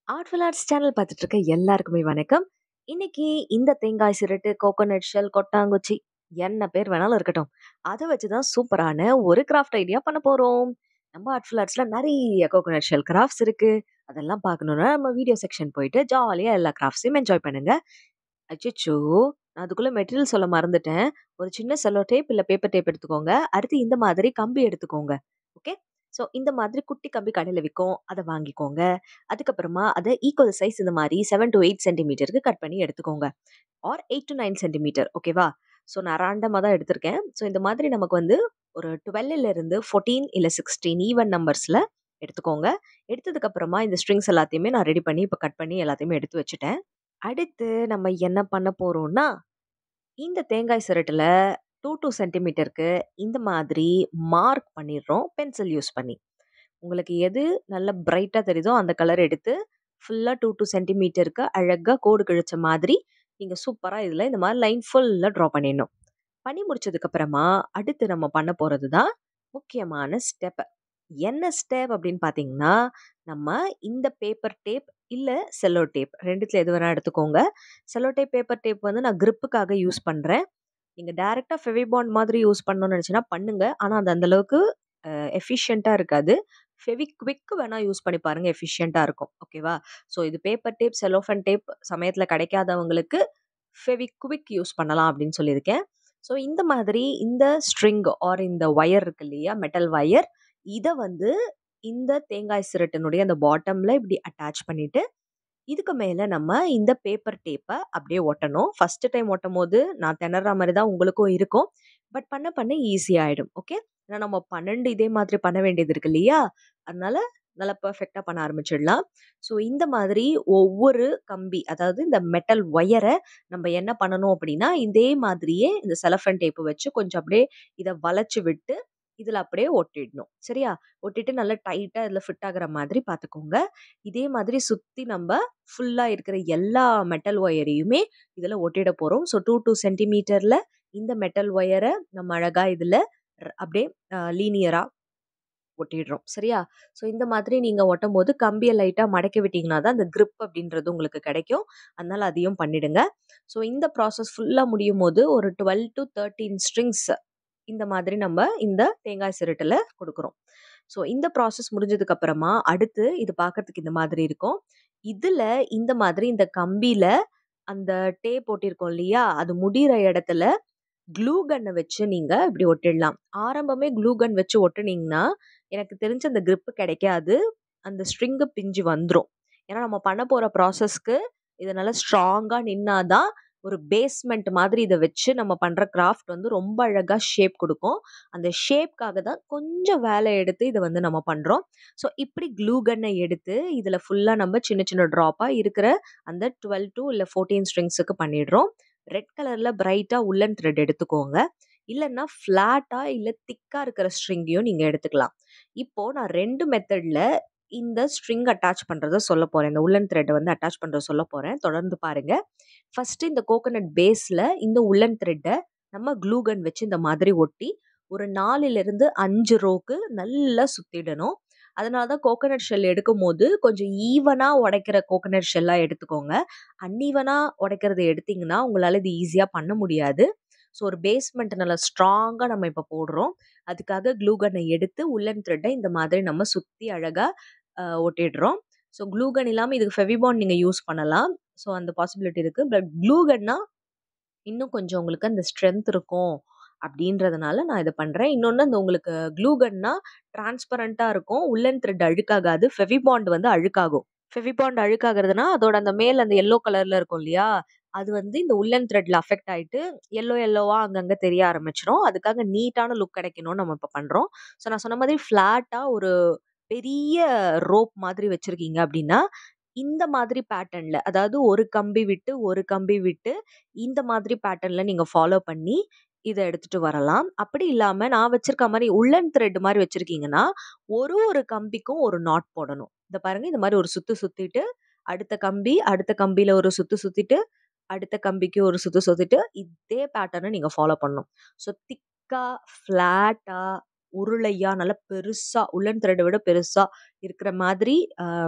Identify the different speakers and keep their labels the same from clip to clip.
Speaker 1: Artful arts channel பார்த்துட்டு இருக்க எல்லாருக்குமே வணக்கம். இன்னைக்கு இந்த தேங்காய் சிரட்டு, கோகோனட் ஷெல், கொட்டாங்குச்சி என்ன பேர் வேணாலும் இருக்கட்டும். அத வச்சு தான் சூப்பரான ஒரு கிராஃப்ட் ஐடியா பண்ண போறோம். நம்ம ஆர்ட்ஃபுல் ஆர்ட்ஸ்ல நெறைய கோகோனட் ஷெல் கிராஃப்ட்ஸ் இருக்கு. அதெல்லாம் பார்க்கணும்னா நம்ம வீடியோ செக்ஷன் போயிட்டு ஜாலியா எல்லா கிராஃப்ட்ஸையும் என்ஜாய் பண்ணுங்க. அச்சச்சோ! நான் அதுக்குள்ள மெட்டீரியல் சொல்ல மறந்துட்டேன். ஒரு சின்ன செல்லோ டேப் இல்ல பேப்பர் டேப் எடுத்துக்கோங்க. அடுத்து இந்த மாதிரி கம்பி எடுத்துக்கோங்க. ஓகே. ஸோ இந்த மாதிரி குட்டி கம்பி கடையில விக்கும். அத வாங்கிக்கோங்க. அதுக்கப்புறமா அத ஈக்குவல் சைஸ் இந்த மாரி 7-8 சென்டிமீட்டருக்கு கட் பண்ணி எடுத்துக்கோங்க. ஆர் 8-9 சென்டிமீட்டர் ஓகேவா? ஸோ நான் ரேண்டமா தான் எடுத்திருக்கேன். ஸோ இந்த மாதிரி நமக்கு வந்து ஒரு 12ல இருந்து 14 இல்ல 16 ஈவன் நம்பர்ஸ்ல எடுத்துக்கோங்க. எடுத்ததுக்கு அப்புறமா இந்த ஸ்ட்ரிங்ஸ் எல்லாத்தையுமே நான் ரெடி பண்ணி இப்ப கட் பண்ணி எல்லாத்தையுமே எடுத்து வச்சுட்டேன். அடுத்து நம்ம என்ன பண்ண போறோம்னா, இந்த தேங்காய் சிரட்டுல 2-2 சென்டிமீட்டருக்கு இந்த மாதிரி மார்க் பண்ணிடுறோம் பென்சில் யூஸ் பண்ணி. உங்களுக்கு எது நல்ல பிரைட்டா தெரியுதோ அந்த கலர் எடுத்து ஃபுல்லா 2-2 சென்டிமீட்டருக்கு அழகா கோடு கிழிச்ச மாதிரி நீங்க சூப்பரா இதுல இந்த மாரி லைன் ஃபுல்லா ட்ரா பண்ணிடணும். பண்ணி முடிச்சதுக்கு அப்புறமா அடுத்து நம்ம பண்ண போறது தான் முக்கியமான ஸ்டெப். என்ன ஸ்டெப் அப்படின்னு பார்த்தீங்கன்னா, நம்ம இந்த பேப்பர் டேப் இல்ல செல்லோ டேப் 2த்துல எது வேணா எடுத்துக்கோங்க. செல்லோ டேப், பேப்பர் டேப் வந்து நான் கிரிப்புக்காக யூஸ் பண்றேன். நீங்க டைரக்ட்டா ஃபெவிபாண்ட் மாதிரி யூஸ் பண்ணணும்னு நினைச்சீங்கன்னா பண்ணுங்க. ஆனா அது அந்த அளவுக்கு அ எஃபிஷியன்ட்டா இருக்காது. ஃபெவிக்விக் வேணா யூஸ் பண்ணி பாருங்க எஃபிஷியன்ட்டா இருக்கும். ஓகேவா? ஸோ இது பேப்பர் டேப், செல்லோஃபேன் டேப் சமயத்துல கிடைக்காதவங்களுக்கு ஃபெவிக்விக் யூஸ் பண்ணலாம் அப்படின்னு சொல்லியிருக்கேன். ஸோ இந்த மாதிரி இந்த ஸ்ட்ரிங் ஆர் இந்த ஒயர் இருக்கு இல்லையா? மெட்டல் ஒயர் இத வந்து இந்த தேங்காய் சிரட்டினுடைய அந்த பாட்டம்ல இப்படி அட்டாச் பண்ணிட்டு, இதுக்கு மேல நம்ம இந்த பேப்பர் டேப்ப அப்படியே ஒட்டணும். ஃபர்ஸ்ட் டைம் ஒட்டும்போது நான் திணற மாரி தான் உங்களுக்கும் இருக்கும். பட் பண்ண பண்ண ஈஸி ஆயிடும். ஓகே. ஏன்னா நம்ம 12 இதே மாதிரி பண்ண வேண்டியது இருக்கு இல்லையா? அதனால நல்லா பெர்ஃபெக்ட்டா பண்ண ஆரம்பிச்சிடலாம். ஸோ இந்த மாதிரி ஒவ்வொரு கம்பி அதாவது இந்த மெட்டல் ஒயர நம்ம என்ன பண்ணணும் அப்படின்னா, இதே மாதிரியே இந்த செலோஃபேன் டேப் வச்சு கொஞ்சம் அப்படியே இத வளைச்சு விட்டு, இதுல அப்படியே ஒட்டிடணும். சரியா? ஒட்டிட்டு நல்லா டைட்டா இதுல ஃபிட் ஆகுற மாதிரி பார்த்துக்கோங்க. இதே மாதிரி சுத்தி நம்ப ஃபுல்லா இருக்கிற எல்லா மெட்டல் ஒயரையுமே இதுல ஒட்டிட போறோம். ஸோ 2-2 சென்டிமீட்டர்ல இந்த மெட்டல் ஒயர நம்ம அழகா இதுல ர் அப்படியே அ லீனியரா ஒட்டிடுறோம். சரியா? ஸோ இந்த மாதிரி நீங்க ஒட்டும்போது கம்பிய லைட்டா மடக்கி விட்டீங்கன்னா தான் அந்த கிரிப் அப்படின்றது உங்களுக்கு கிடைக்கும். அதனால அதையும் பண்ணிடுங்க. ஸோ இந்த ப்ராசஸ் ஃபுல்லா முடியும்போது ஒரு 12-13 ஸ்ட்ரிங்ஸ் இந்த மாதிரி நம்ம இந்த தேங்காய் சிரட்டுல குடுக்குறோம். ஸோ இந்த ப்ராசஸ் முடிஞ்சதுக்கு அப்புறமா அடுத்து இது பார்க்கறதுக்கு இந்த மாதிரி இருக்கும். இதுல இந்த மாதிரி இந்த கம்பியில அந்த டேப் ஒட்டியிருக்கோம் இல்லையா? அது முடியிற இடத்துல க்ளூ கன்ன வச்சு நீங்க இப்படி ஒட்டிடலாம். ஆரம்பமே க்ளூ கன் வச்சு ஒட்டுனீங்கன்னா, எனக்கு தெரிஞ்சு அந்த கிரிப் கிடைக்காது. அந்த ஸ்ட்ரிங் பிஞ்சு வந்துரும். ஏன்னா நம்ம பண்ண போற ப்ராசஸ்க்கு இது நல்லா ஸ்ட்ராங்கா நின்னா தான் ஒரு பேஸ்மெண்ட் மாதிரி இத வச்சு நம்ம பண்ற கிராஃப்ட் வந்து ரொம்ப அழகா ஷேப் குடுக்கும். அந்த ஷேப்க்காக தான் கொஞ்சம் வேலை எடுத்து இத வந்து நம்ம பண்றோம். ஸோ இப்படி க்ளூ கன்ன எடுத்து இதுல ஃபுல்லா நம்ம சின்ன சின்ன ட்ராப்பா இருக்கிற அந்த 12 இல்ல 14 ஸ்ட்ரிங்ஸ்க்கு பண்ணிடுறோம். ரெட் கலர்ல பிரைட்டா உல்லன் த்ரெட் எடுத்துக்கோங்க. இல்லன்னா ஃப்ளாட்டா இல்ல திக்கா இருக்கிற ஸ்ட்ரிங்கையும் நீங்க எடுத்துக்கலாம். இப்போ நான் 2 மெத்தட்ல இந்த ஸ்ட்ரிங் அட்டாச் பண்றத சொல்லப் போறேன். இந்த உல்லன் த்ரெட்ட வந்து அட்டாச் பண்றத சொல்லப் போறேன். தொடர்ந்து பாருங்க. ஃபர்ஸ்ட் இந்த கோகனட் பேஸ்ல இந்த உல்லன் த்ரெட்ட நம்ம க்ளூ கன் வச்சு இந்த மாதிரி ஒட்டி ஒரு 4லிருந்து 5 ரோக்கு நல்லா சுத்திடணும். அதனால தான் கோகனட் ஷெல் எடுக்கும்போது கொஞ்சம் ஈவனா உடைக்கிற கோகனட் ஷெல்லா எடுத்துக்கோங்க. அன்ஈவனா உடைக்கிறத எடுத்தீங்கன்னா, உங்களால இது ஈஸியா பண்ண முடியாது. ஸோ ஒரு பேஸ்மெண்ட் நல்லா ஸ்ட்ராங்கா நம்ம இப்ப போடுறோம். அதுக்காக க்ளூ கன்ன எடுத்து உல்லன் த்ரெட்ட இந்த மாதிரி நம்ம சுத்தி அழகா அ ஒட்டிடுறோம். ஸோ க்ளூ கன் இல்லாம இதுக்கு ஃபெவிபாண்ட் நீங்க யூஸ் பண்ணலாம். ஸோ அந்த பாசிபிலிட்டி இருக்கு. பட் க்ளூ கன்னா இன்னும் கொஞ்சம் உங்களுக்கு அந்த ஸ்ட்ரென்த் இருக்கும். அப்படின்றதுனால நான் இத பண்றேன். இன்னொன்னு அந்த உங்களுக்கு க்ளூ கன்னா டிரான்ஸ்பரன்ட்டா இருக்கும். உல்லன் த்ரெட் அழுக்காகாது. ஃபெவிபாண்ட் வந்து அழுக்காகும். ஃபெவிபாண்ட் அழுக்காகுறதுன்னா, அதோட அந்த மேல அந்த எல்லோ கலர்ல இருக்கும் இல்லையா? அது வந்து இந்த உல்லன் த்ரெட்ல அஃபெக்ட் ஆயிட்டு எல்லோ எல்லோவா அங்கங்க தெரிய ஆரம்பிச்சுரும். அதுக்காக நீட்டான லுக் கிடைக்கணும்னு நம்ம இப்ப பண்றோம். ஸோ நான் சொன்ன மாதிரி ஃப்ளாட்டா ஒரு பெரிய ரோப் மாதிரி வச்சிருக்கீங்க அப்படின்னா, இந்த மாதிரி பேட்டர்ன்ல அதாவது ஒரு கம்பி விட்டு, ஒரு கம்பி விட்டு இந்த மாதிரி பேட்டர்ன்ல நீங்க ஃபாலோ பண்ணி இத எடுத்துட்டு வரலாம். அப்படி இல்லாம நான் வச்சிருக்க மாரி உல்லன் த்ரெட் மாரி வச்சிருக்கீங்கன்னா, ஒரு ஒரு கம்பிக்கும் ஒரு நாட் போடணும். இத பாருங்க இந்த மாரி ஒரு சுத்து சுத்திட்டு, அடுத்த கம்பி, அடுத்த கம்பியில ஒரு சுத்து சுத்திட்டு, அடுத்த கம்பிக்கு ஒரு சுத்து சுத்திட்டு, இதே பேட்டர்ன நீங்க ஃபாலோ பண்ணணும். ஸோ திக்கா, ஃப்ளாட்டா, உருளையா, நல்லா பெருசா உல்லன் த்ரெட்ட விட பெருசா இருக்கிற மாதிரி அ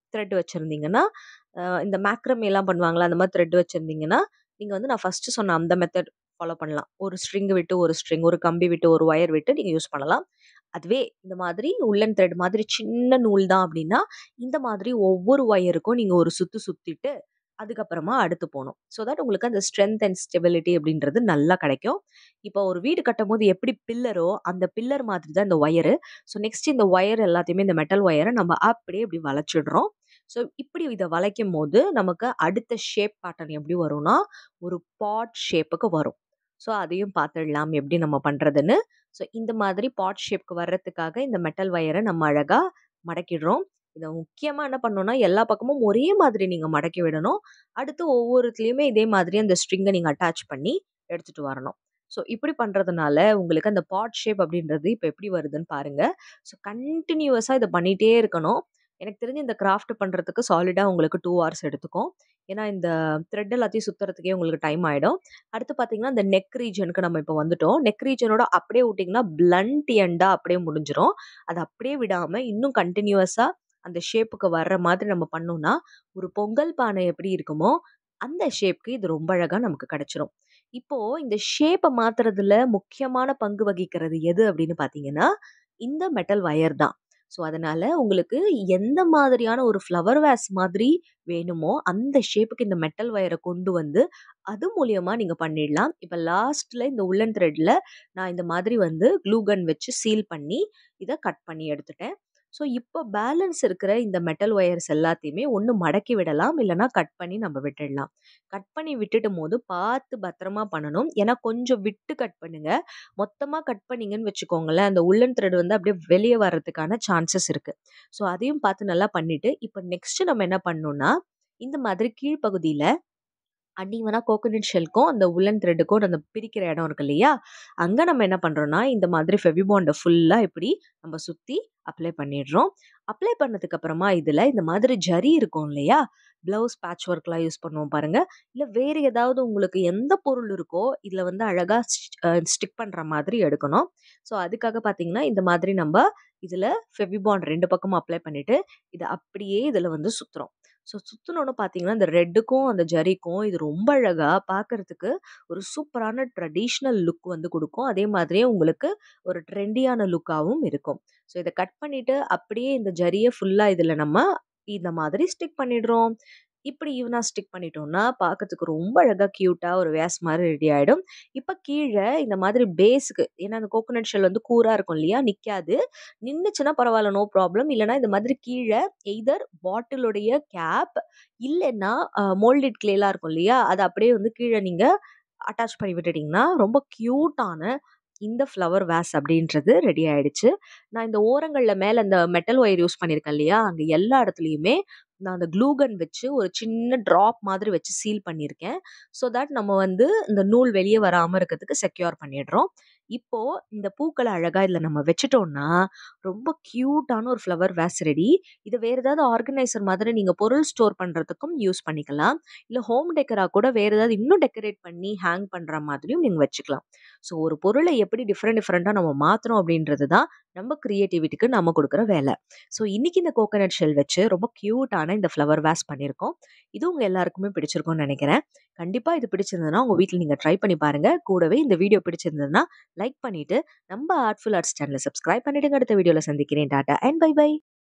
Speaker 1: த்ரெட் வச்சிருந்தீங்கன்னா, அ இந்த மேக்ரமேலாம் பண்ணுவாங்கல்ல, அந்த மாரி த்ரெட் வச்சிருந்தீங்கன்னா, நீங்க வந்து நான் ஃபர்ஸ்ட்டு சொன்ன அந்த மெத்தட் ஃபாலோ பண்ணலாம். ஒரு ஸ்ட்ரிங் விட்டு ஒரு ஸ்ட்ரிங், ஒரு கம்பி விட்டு ஒரு ஒயர் விட்டு நீங்க யூஸ் பண்ணலாம். அதுவே இந்த மாதிரி உல்லன் த்ரெட் மாதிரி சின்ன நூல் தான் அப்டின்னா, இந்த மாதிரி ஒவ்வொரு ஒயருக்கும் நீங்க ஒரு சுத்து சுத்திட்டு, அதுக்கப்புறமா அடுத்து போணும். ஸோ தட் உங்களுக்கு அந்த ஸ்ட்ரென்த் அண்ட் ஸ்டெபிலிட்டி அப்டின்றது நல்லா கிடைக்கும். இப்போ ஒரு வீடு கட்டும்போது எப்படி பில்லரோ, அந்த பில்லர் மாதிரி தான் இந்த ஒயரு. ஸோ நெக்ஸ்ட் இந்த ஒயர் எல்லாத்தையுமே இந்த மெட்டல் ஒயர நம்ம அப்படியே இப்டி வளைச்சிடுறோம். ஸோ இப்படி இத வளைக்கும்போது, நமக்கு அடுத்த ஷேப் பேட்டர்ன் எப்படி வரும்னா, ஒரு பாட் ஷேப்புக்கு வரும். ஸோ அதையும் பார்த்துடலாம் எப்படி நம்ம பண்றதுன்னு. ஸோ இந்த மாதிரி பாட் ஷேப்க்கு வர்றதுக்காக இந்த மெட்டல் ஒயர நம்ம அழகா மடக்கிடுறோம். இத முக்கியமா என்ன பண்ணணும்னா, எல்லா பக்கமும் ஒரே மாதிரி நீங்க மடக்கி விடணும். அடுத்து ஒவ்வொருத்துலயுமே இதே மாதிரி அந்த ஸ்ட்ரிங்க நீங்க அட்டாச் பண்ணி எடுத்துட்டு வரணும். ஸோ இப்படி பண்றதுனால, உங்களுக்கு அந்த பாட் ஷேப் அப்டின்றது இப்ப எப்படி வருதுன்னு பாருங்க. ஸோ கன்டினியூவஸா இத பண்ணிட்டே இருக்கணும். எனக்கு தெரிஞ்சு இந்த கிராஃப்ட் பண்றதுக்கு சாலிடா உங்களுக்கு 2 ஹார்ஸ் எடுத்துக்கும். ஏன்னா, இந்த த்ரெட் எல்லாத்தையும் சுத்துறதுக்கே உங்களுக்கு டைம் ஆயிடும். அடுத்து பார்த்தீங்கன்னா, இந்த நெக் ரீஜியனுக்கு நம்ம இப்ப வந்துட்டோம். நெக் ரீஜியனோட அப்படியே விட்டீங்கன்னா, பிளண்ட் எண்டா அப்படியே முடிஞ்சிரும். அத அப்படியே விடாம இன்னும் கன்டினியூவஸா அந்த ஷேப்புக்கு வர்ற மாதிரி நம்ம பண்ணோம்னா, ஒரு பொங்கல் பானை எப்படி இருக்குமோ, அந்த ஷேப்க்கு இது ரொம்ப அழகா நமக்கு கிடைச்சிரும். இப்போ இந்த ஷேப்ப மாத்துறதுல முக்கியமான பங்கு வகிக்கிறது எது அப்படின்னு பார்த்தீங்கன்னா, இந்த மெட்டல் வயர் தான். ஸோ அதனால உங்களுக்கு எந்த மாதிரியான ஒரு ஃப்ளவர் வேஸ் மாதிரி வேணுமோ, அந்த ஷேப்புக்கு இந்த மெட்டல் வயர கொண்டு வந்து, அது மூலியமா நீங்க பண்ணிடலாம். இப்ப லாஸ்ட்ல இந்த உல்லன் த்ரெட்ல நான் இந்த மாதிரி வந்து க்ளூ கன் வச்சு சீல் பண்ணி, இத கட் பண்ணி எடுத்துட்டேன். ஸோ இப்போ பேலன்ஸ் இருக்கிற இந்த மெட்டல் ஒயர்ஸ் எல்லாத்தையுமே ஒண்ணு மடக்கி விடலாம். இல்லன்னா கட் பண்ணி நம்ம விட்டுடலாம். கட் பண்ணி விட்டுடும்போது பார்த்து பத்திரமா பண்ணணும். ஏன்னா கொஞ்சம் விட்டு கட் பண்ணுங்க. மொத்தமா கட் பண்ணீங்கன்னு வச்சுக்கோங்களேன், அந்த உல்லன் த்ரெட் வந்து அப்படியே வெளிய வர்றதுக்கான சான்சஸ் இருக்கு. ஸோ அதையும் பார்த்து நல்லா பண்ணிட்டு, இப்ப நெக்ஸ்ட் நம்ம என்ன பண்ணணும்னா, இந்த மாதிரி கீழ் பகுதியில அன்ஈவனா கோகனட் ஷெல்க்கும், அந்த உல்லன் த்ரெட்டுக்கும் அந்த பிரிக்கிற இடம் இருக்கு இல்லையா? அங்க நம்ம என்ன பண்றோம்னா, இந்த மாதிரி ஃபெவிபாண்ட ஃபுல்லா இப்படி நம்ம சுத்தி அப்ளை பண்ணிடுறோம். அப்ளை பண்ணதுக்கு அப்புறமா இதுல இந்த மாதிரி ஜரி இருக்கும் இல்லையா? ப்ளவுஸ் பேட்ச் ஒர்க்லாம் யூஸ் பண்ணுவோம் பாருங்க. இல்ல வேற ஏதாவது உங்களுக்கு எந்த பொருள் இருக்கோ, இதுல வந்து அழகா ஸ் அ ஸ்டிக் பண்ற மாதிரி எடுக்கணும். ஸோ அதுக்காக பார்த்தீங்கன்னா, இந்த மாதிரி நம்ப இதுல ஃபெவிபாண்ட் 2 பக்கமும் அப்ளை பண்ணிட்டு, இத அப்படியே இதுல வந்து சுத்துறோம். ஸோ சுத்துனோன பார்த்தீங்கன்னா, இந்த ரெட்டுக்கும், அந்த ஜரிக்கும் இது ரொம்ப அழகா பார்க்கறதுக்கு ஒரு சூப்பரான ட்ரெடிஷனல் லுக் வந்து குடுக்கும். அதே மாதிரியே உங்களுக்கு ஒரு ட்ரெண்டியான லுக்காவும் இருக்கும். ஸோ இத கட் பண்ணிட்டு, அப்படியே இந்த ஜரிய ஃபுல்லா இதுல நம்ம இந்த மாதிரி ஸ்டிக் பண்ணிடுறோம். இப்படி ஈவனா ஸ்டிக் பண்ணிட்டோம்னா, பார்க்கறதுக்கு ரொம்ப அழகா கியூட்டா ஒரு வேஸ் மாரி ரெடி ஆயிடும். இப்ப கீழ இந்த மாதிரி பேஸுக்கு ஏன்னா அந்த கோகனட் ஷெல் வந்து கூரா இருக்கும் இல்லையா? நிக்காது. நின்னுச்சுன்னா பரவால்ல, நோ ப்ராப்ளம். இல்லன்னா இந்த மாதிரி கீழ எய்தர் பாட்டிலுடைய கேப் இல்லன்னா அ மோல்டட் க்ளேலாம் இருக்கும் இல்லையா? அத அப்படியே வந்து கீழ நீங்க அட்டாச் பண்ணி விட்டுட்டீங்கன்னா, ரொம்ப கியூட்டான இந்த ஃப்ளவர் வேஸ் அப்படின்றது ரெடி ஆயிடுச்சு. நான் இந்த ஓரங்கள்ல மேல இந்த மெட்டல் ஒயர் யூஸ் பண்ணியிருக்கேன் இல்லையா? அங்க எல்லா இடத்துலயுமே நான் அந்த க்ளூ கன் வச்சு ஒரு சின்ன ட்ராப் மாதிரி வச்சு சீல் பண்ணியிருக்கேன். ஸோ தட் நம்ம வந்து இந்த நூல் வெளிய வராம இருக்கிறதுக்கு செக்யூர் பண்ணிடுறோம். இப்போ இந்த பூக்கள அழகா இதுல நம்ம வச்சுட்டோம்னா, ரொம்ப கியூட்டான ஒரு ஃப்ளவர் வேஸ் ரெடி. இத வேற ஏதாவது ஆர்கனைசர் மாதிரி நீங்க பொருள் ஸ்டோர் பண்றதுக்கும் யூஸ் பண்ணிக்கலாம். இல்ல ஹோம் டெக்கரா கூட வேற ஏதாவது இன்னும் டெக்கரேட் பண்ணி ஹேங் பண்ற மாதிரியும் நீங்க வச்சுக்கலாம். ஸோ ஒரு பொருள எப்படி டிஃபரெண்ட் டிஃபரெண்ட்டா நம்ம மாத்துறோம் அப்படின்றது தான் நம்ம கிரியேட்டிவிட்டிக்கு நம்ம குடுக்குற வேல. ஸோ இன்னைக்கு இந்த கோகனட் ஷெல் வச்சு ரொம்ப கியூட்டான இந்த ஃப்ளவர் வேஸ் பண்ணியிருக்கோம். இது உங்க எல்லாருக்குமே பிடிச்சிருக்கும்னு நெனைக்கிறேன். கண்டிப்பா இது பிடிச்சிருந்ததுன்னா, உங்க வீட்ல நீங்க ட்ரை பண்ணி பாருங்க. கூடவே இந்த வீடியோ பிடிச்சிருந்ததுன்னா, லைக் பண்ணிட்டு, நம்ம ஆர்ட்ஃபுல் ஆர்ட்ஸ் சேனல சப்ஸ்கிரைப் பண்ணிடுங்க. அடுத்த வீடியோல சந்திக்கிறேன். Tata and bye by.